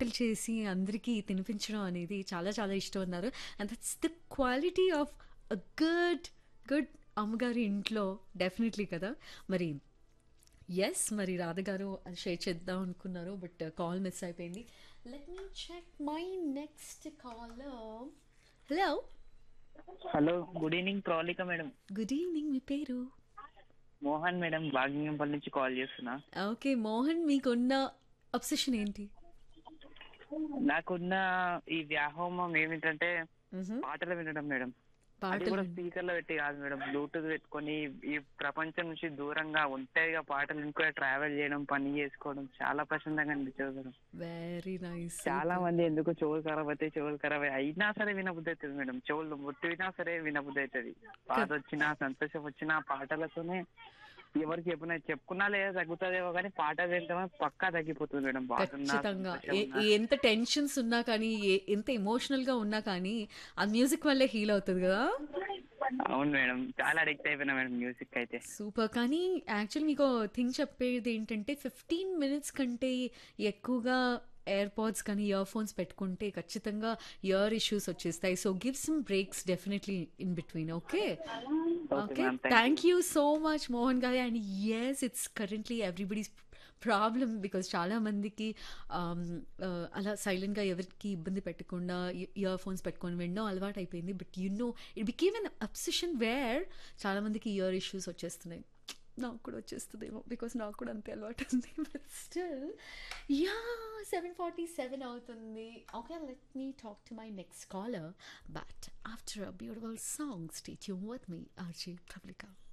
వంటలు చేసి అందరికీ తినిపించడం అనేది చాలా చాలా ఇష్టం అన్నారు and that's the quality of a good good అమ్మగారి ఇంట్లో డెఫినెట్లీ కదా మరి ఎస్ మరి రాధ గారు అది షేర్ చేద్దాం అనుకున్నారు బట్ కాల్ మిస్ అయిపోయింది let me check my next call hello hello good evening Pravalika madam good evening మీ పేరు మోహన్ మేడం భాగ్యంపల్లి నుంచి కాల్ చేస్తున్నా ఓకే మోహన్ మీకున్న అబ్సెషన్ ఏంటి నాకున్న ఈ వ్యాహోమం ఏమిటంటే పాటలు వినడం మేడం అది పాటలు కూడా స్పీకర్ లో పెట్టి కాదు మేడం బ్లూటూత్ పెట్టుకొని ఈ ప్రపంచం నుంచి దూరంగా ఒంటరిగా పాటలు వినుకొని ట్రావెల్ చేయడం పని చేసుకోవడం చాలా ప్రశాంతంగా అనిపించదు మేడం వెరీ నైస్ చాలా మంది ఎందుకు చెవులు ఖరాబ్ అయితే చెవులు ఖరాబ్ అయ్యి అయినా సరే వినబుద్ధి అవుతుంది మేడం చెవులు ముట్టినా సరే వినబుద్ధి అవుతుంది బాధ వచ్చినా సంతోషం వచ్చినా పాటలతోనే ఎవరికి చెప్పినా చెప్పుకున్నా లేదా తగ్గుతుందేమో కానీ పాట వింటే పక్కా తగ్గిపోతుంది మేడం బాధ ఉన్నా, ఖచ్చితంగా సంతోషం ఏ- ఉన్నా. ఎంత టెన్షన్స్ ఉన్నా కానీ ఏ- ఎంత ఎమోషనల్ గా ఉన్నా కానీ ఆ మ్యూజిక్ వల్లే హీల్ అవుతుంది కదా అవును మేడం చాలా అడిక్ట్ అయిపోయినా మేడం మ్యూజిక్ అయితే సూపర్ కానీ యాక్చువల్ మీకు థింగ్ చెప్పేది ఏంటంటే ఫిఫ్టీన్ మినిట్స్ కంటే ఎక్కువగా ఎయిర్ పాడ్స్ కానీ ఇయర్ ఫోన్స్ పెట్టుకుంటే ఖచ్చితంగా ఇయర్ ఇష్యూస్ వచ్చేస్తాయి so give some breaks definitely in between okay okay ma'am, thank thank you so much Mohan garu and yes it's currently everybody's problem because చాలా మందికి um, uh, అలా సైలెంట్గా ఎవరికి ఇబ్బంది పెట్టకుండా ఇయర్ ఫోన్స్ పెట్టుకొని వినడం అలవాటు అయిపోయింది but you know it became an obsession where చాలా మందికి ఇయర్ ఇష్యూస్ వచ్చేస్తున్నాయి నాకు కూడా వచ్చేస్తుందేమో బికాస్ నాకు కూడా అంతే అలవాటు ఉంది but still ya seven forty seven అవుతుంది okay let me talk to my next caller but after a beautiful song stay tune with me RJ పబ్లికా